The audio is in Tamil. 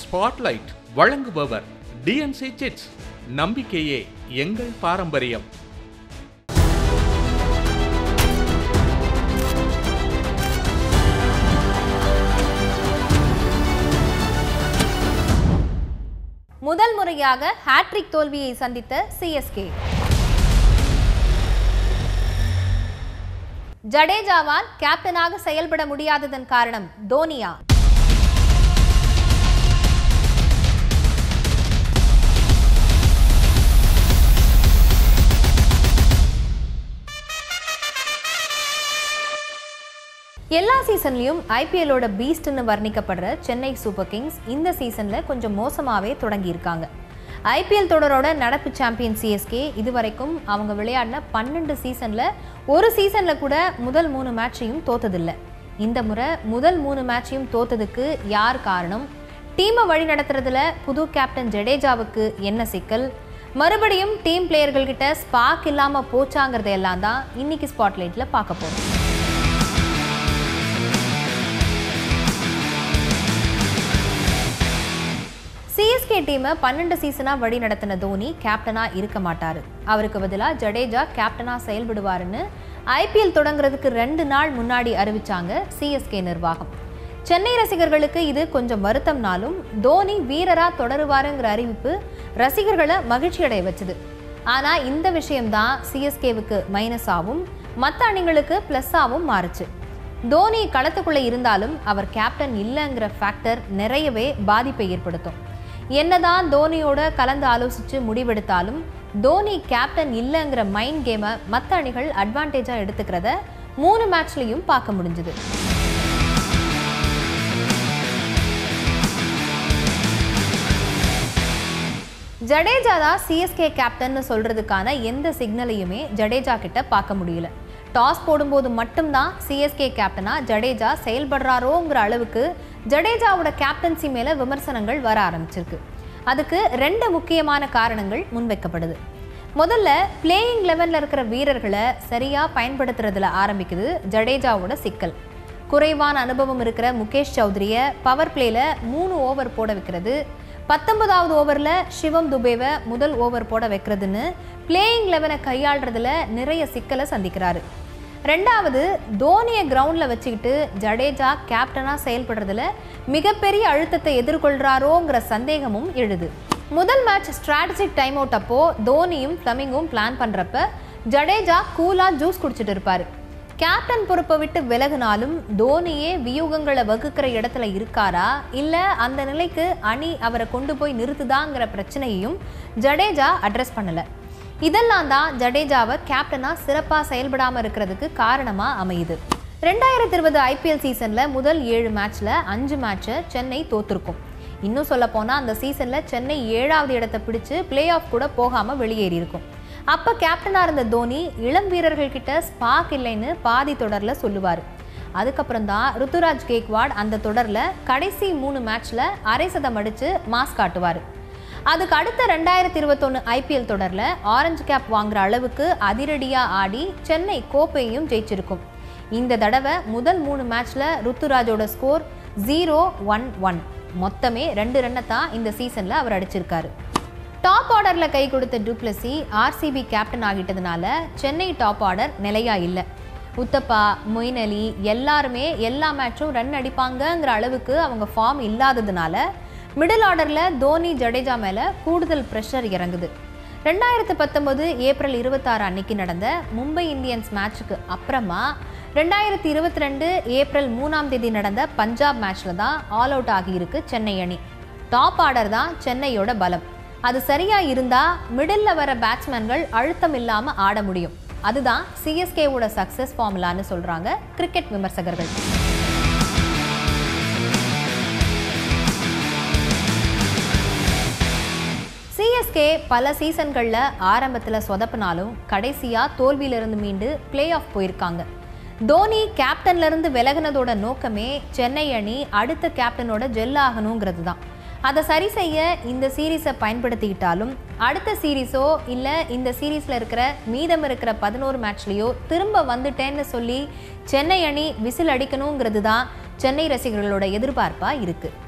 ஸ்பாட்லைட் வழங்குபவர் டிஎன்சி சிட்ஸ் நம்பிக்கையே எங்கள் பாரம்பரியம் முதல் முறையாக ஹாட்ரிக் தோல்வியை சந்தித்த சிஎஸ்கே ஜடேஜாவால் கேப்டனாக செயல்பட முடியாததன் காரணம் தோனியா எல்லா சீசன்லயும் ஐபிஎல்லோட பீஸ்ட்னு வர்ணிக்கப்படுற சென்னை சூப்பர் கிங்ஸ் இந்த சீசன்ல கொஞ்சம் மோசமாவே தொடங்கி இருக்காங்க ஐபிஎல் தொடரோட நடப்பு சாம்பியன் சிஎஸ்கே இதுவரைக்கும் அவங்க விளையாடின பன்னெண்டு சீசன்ல ஒரு சீசன்ல கூட முதல் மூணு மேட்சையும் தோத்ததில்லை இந்த முறை முதல் மூணு மேட்சையும் தோத்ததுக்கு யார் காரணம் டீமை வழி நடத்துறதுல புது கேப்டன் ஜடேஜாவுக்கு என்ன சிக்கல் மறுபடியும் டீம் பிளேயர்கள் கிட்ட ஸ்பார்க் இல்லாம போச்சாங்கிறத எல்லாம் தான் இன்னைக்கு ஸ்பாட்லைட்ல பார்க்க போறோம் சிஎஸ்கே டீமை பன்னெண்டு சீசனாக வழி நடத்தின தோனி கேப்டனாக இருக்க மாட்டார் அவருக்கு பதிலாக ஜடேஜா கேப்டனாக செயல்படுவாருன்னு ஐபிஎல் தொடங்குறதுக்கு ரெண்டு நாள் முன்னாடி அறிவிச்சாங்க சிஎஸ்கே நிர்வாகம் சென்னை ரசிகர்களுக்கு இது கொஞ்சம் வருத்தம்னாலும் தோனி வீரரா தொடருவாருங்கிற அறிவிப்பு ரசிகர்களை மகிழ்ச்சி அடைய வச்சுது ஆனால் இந்த விஷயம்தான் சிஎஸ்கேவுக்கு மைனஸாகவும் மற்ற அணிகளுக்கு ப்ளஸ்ஸாகவும் மாறுச்சு தோனி களத்துக்குள்ள இருந்தாலும் அவர் கேப்டன் இல்லைங்கிற ஃபேக்டர் நிறையவே பாதிப்பை ஏற்படுத்தும் என்னதான் தோனியோட கலந்து ஆலோசிச்சு முடிவெடுத்தாலும் தோனி கேப்டன் இல்லைங்கிற மைண்ட் கேமை மற்ற அணிகள் அட்வான்டேஜாக எடுத்துக்கிறத மூணு மேட்ச்லையும் பார்க்க முடிஞ்சுது ஜடேஜா தான் சிஎஸ்கே கேப்டன்னு சொல்றதுக்கான எந்த சிக்னலையுமே ஜடேஜா கிட்ட பார்க்க முடியல டாஸ் போடும்போது மட்டும்தான் சிஎஸ்கே கேப்டனா ஜடேஜா செயல்படுறாரோங்கிற அளவுக்கு ஜடேஜாவோட கேப்டன்சி மேல விமர்சனங்கள் வர ஆரம்பிச்சிருக்கு அதுக்கு ரெண்டு முக்கியமான காரணங்கள் முன்வைக்கப்படுது முதல்ல பிளேயிங் லெவலில் இருக்கிற வீரர்களை சரியா பயன்படுத்துறதுல ஆரம்பிக்குது ஜடேஜாவோட சிக்கல் குறைவான அனுபவம் இருக்கிற முகேஷ் சௌத்ரியை பவர் பிளேல மூணு ஓவர் போட வைக்கிறது பத்தொன்பதாவது ஓவரில் சிவம் துபேவை முதல் ஓவர் போட வைக்கிறதுன்னு பிளேயிங் லெவனை கையாளுறதுல நிறைய சிக்கலை சந்திக்கிறாரு ரெண்டாவது தோனியை கிரவுண்டில் வச்சுக்கிட்டு ஜடேஜா கேப்டனாக செயல்படுறதுல மிகப்பெரிய அழுத்தத்தை எதிர்கொள்கிறாரோங்கிற சந்தேகமும் எழுது முதல் மேட்ச் ஸ்ட்ராட்டஜிக் டைம் அவுட் அப்போ தோனியும் ஃப்ளமிங்கும் பிளான் பண்ணுறப்ப ஜடேஜா கூலாக ஜூஸ் குடிச்சிட்டு இருப்பாரு கேப்டன் பொறுப்பை விட்டு விலகினாலும் தோனியே வியூகங்களை வகுக்கிற இடத்துல இருக்காரா இல்லை அந்த நிலைக்கு அணி அவரை கொண்டு போய் நிறுத்துதாங்கிற பிரச்சனையையும் ஜடேஜா அட்ரஸ் பண்ணலை இதெல்லாம் தான் ஜடேஜாவை கேப்டனாக சிறப்பாக செயல்படாமல் இருக்கிறதுக்கு காரணமாக அமையுது ரெண்டாயிரத்தி இருபது ஐபிஎல் சீசனில் முதல் ஏழு மேட்ச்சில் அஞ்சு மேட்சை சென்னை தோத்துருக்கும் இன்னும் சொல்ல போனால் அந்த சீசனில் சென்னை ஏழாவது இடத்தை பிடிச்சு பிளே ஆஃப் கூட போகாமல் வெளியேறி இருக்கும் அப்போ கேப்டனாக இருந்த தோனி இளம் வீரர்கள் கிட்ட ஸ்பாக் இல்லைன்னு பாதி தொடரில் சொல்லுவார் அதுக்கப்புறம் தான் ருத்துராஜ் கேக்வாட் அந்த தொடரில் கடைசி மூணு மேட்ச்சில் அரை சதம் அடித்து மாஸ் காட்டுவார் அதுக்கு அடுத்த ரெண்டாயிரத்தி இருபத்தொன்று ஐபிஎல் தொடரில் ஆரஞ்சு கேப் வாங்குற அளவுக்கு அதிரடியாக ஆடி சென்னை கோப்பையும் ஜெயிச்சிருக்கும் இந்த தடவை முதல் மூணு மேட்ச்சில் ருத்துராஜோட ஸ்கோர் ஜீரோ ஒன் ஒன் மொத்தமே ரெண்டு ரன்னை தான் இந்த சீசனில் அவர் அடிச்சிருக்காரு டாப் ஆர்டரில் கை கொடுத்த டூப்ளசி ஆர்சிபி கேப்டன் ஆகிட்டதுனால சென்னை டாப் ஆர்டர் நிலையா இல்லை உத்தப்பா மொயின் அலி எல்லாருமே எல்லா மேட்சும் ரன் அடிப்பாங்கங்கிற அளவுக்கு அவங்க ஃபார்ம் இல்லாததுனால மிடில் ஆர்டரில் தோனி ஜடேஜா மேலே கூடுதல் ப்ரெஷர் இறங்குது ரெண்டாயிரத்து பத்தொன்பது ஏப்ரல் இருபத்தாறு அன்னைக்கு நடந்த மும்பை இந்தியன்ஸ் மேட்ச்சுக்கு அப்புறமா ரெண்டாயிரத்தி இருபத்தி ரெண்டு ஏப்ரல் மூணாம் தேதி நடந்த பஞ்சாப் மேட்ச்சில் தான் ஆல் அவுட் ஆகியிருக்கு சென்னை அணி டாப் ஆர்டர் தான் சென்னையோட பலம் அது சரியா இருந்தா மிடில்ல வர பேட்ஸ்மேன்கள் அழுத்தம் இல்லாம ஆட முடியும் அதுதான் சிஎஸ்கேவோட சக்சஸ் ஃபார்முலான்னு சொல்றாங்க கிரிக்கெட் விமர்சகர்கள் சிஎஸ்கே பல சீசன்களில் ஆரம்பத்தில் சொதப்பினாலும் கடைசியாக தோல்வியிலிருந்து மீண்டு பிளே ஆஃப் போயிருக்காங்க தோனி கேப்டன்ல இருந்து விலகினதோட நோக்கமே சென்னை அணி அடுத்த கேப்டனோட ஜெல் ஆகணுங்கிறது தான் அதை சரி செய்ய இந்த சீரீஸை பயன்படுத்திக்கிட்டாலும் அடுத்த சீரீஸோ இல்லை இந்த சீரீஸில் இருக்கிற மீதம் இருக்கிற பதினோரு மேட்ச்லேயோ திரும்ப வந்துட்டேன்னு சொல்லி சென்னை அணி விசில் அடிக்கணுங்கிறது தான் சென்னை ரசிகர்களோட எதிர்பார்ப்பாக இருக்குது